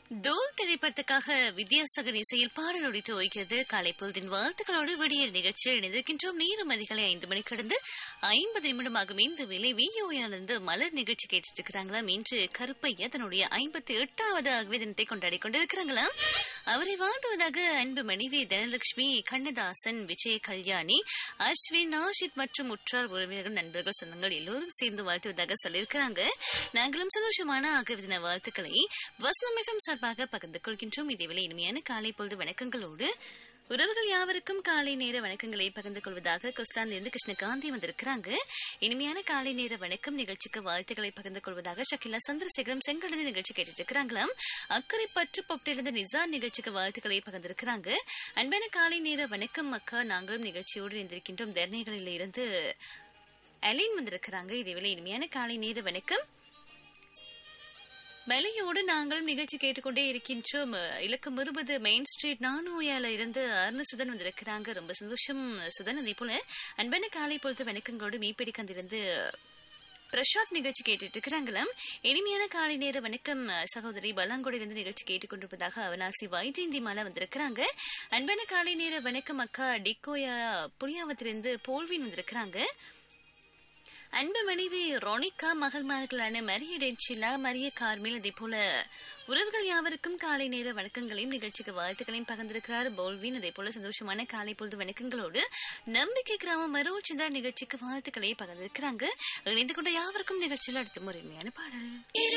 தோல் திரைப்படத்துக்காக வித்யாசாகர் இசையில் பாடல் ஒடித்து ஓய்கிறது காலை பொழுதின் வாழ்த்துக்களோடு விடியல் நிகழ்ச்சியில் இணைந்திருக்கின்றோம் நேரம் அதிகாலை ஐந்து மணி கடந்து ஐம்பது நிமிடமாகும் இந்த வேலை விஓயிலிருந்து மலர் நிகழ்ச்சி கேட்டுட்டு இருக்கிறாங்களாம் இன்று கருப்பையா தன்னுடைய ஐம்பத்தி எட்டாவது ஆகவே தினத்தை கொண்டாடி கொண்டிருக்கிறாங்களாம் அவரை வாழ்த்துவதாக அன்பு மனைவி தனலட்சுமி கண்ணதாசன் விஜய கல்யாணி அஸ்வின் ஆஷித் மற்றும் உற்றார் உறவினர்கள் நண்பர்கள் சொந்தங்கள் எல்லோரும் சேர்ந்து வாழ்த்துவதாக சொல்லியிருக்கிறாங்க நாங்களும் சந்தோஷமான ஆகவே தின வாழ்த்துக்களை வசனம் எஃப்எம் சார்பாக பகிர்ந்து கொள்கின்றோம் இதேவேளை இனிமையான காலை பொழுது வணக்கங்களோடு உறவுகள் யாவருக்கும் காலை நேர வணக்கங்களை பகிர்ந்து கொள்வதாக கொஸ்லாந்திலிருந்து கிருஷ்ணகாந்தி வந்திருக்கிறாங்க இனிமையான காலை நேர வணக்கம் நிகழ்ச்சிக்கு வாழ்த்துக்களை பகிர்ந்து கொள்வதாக ஷக்கிலா சந்திரசேகரம் செங்கடதி நிகழ்ச்சி கேட்டுட்டு இருக்கிறாங்களாம் அக்கறை பற்று பொப்டிலிருந்து நிசார் நிகழ்ச்சிக்கு வாழ்த்துக்களை பகிர்ந்திருக்கிறாங்க அன்பான காலை நேர வணக்கம் அக்கா நாங்களும் நிகழ்ச்சியோடு இருந்திருக்கின்றோம் தர்ணைகளில் இருந்து அலின் வந்திருக்கிறாங்க இதேவேளை இனிமையான காலை நேர வணக்கம் மலையோடு நாங்களும் நிகழ்ச்சி கேட்டுக்கொண்டே இருக்கின்றோம் இலக்கம் இருபது மெயின் ஸ்ட்ரீட் நானோயால இருந்து அருணசுதன் வந்திருக்கிறாங்க ரொம்ப சந்தோஷம் சுதன் அதே போல அன்பான காலை பொழுது வணக்கங்களோடு மீப்பிடி கந்திருந்து பிரசாத் நிகழ்ச்சி கேட்டுட்டு இருக்கிறாங்களாம் இனிமையான காலை நேர வணக்கம் சகோதரி பலாங்கோடிலிருந்து நிகழ்ச்சி கேட்டுக்கொண்டிருப்பதாக அவனாசி வைஜெயந்தி மாலா வந்திருக்கிறாங்க அன்பான காலை நேர வணக்கம் அக்கா டிக்கோயா புளியாவத்திலிருந்து போல்வின் வந்திருக்கிறாங்க அன்பு மனைவி ரோனிகா மகள்மார்களான மரிய டென்சிலா மரிய கார்மில் அதே போல உறவுகள் யாவருக்கும் காலை நேர வணக்கங்களையும் நிகழ்ச்சிக்கு வாழ்த்துக்களையும் பகிர்ந்திருக்கிறார் போல்வின் அதே போல சந்தோஷமான காலை பொழுது வணக்கங்களோடு நம்பிக்கை கிராமம் மரோல் சிந்தா நிகழ்ச்சிக்கு வாழ்த்துக்களை பகிர்ந்திருக்கிறாங்க இணைந்து கொண்ட யாவருக்கும் நிகழ்ச்சியில் அடுத்த முறைமையான பாடல்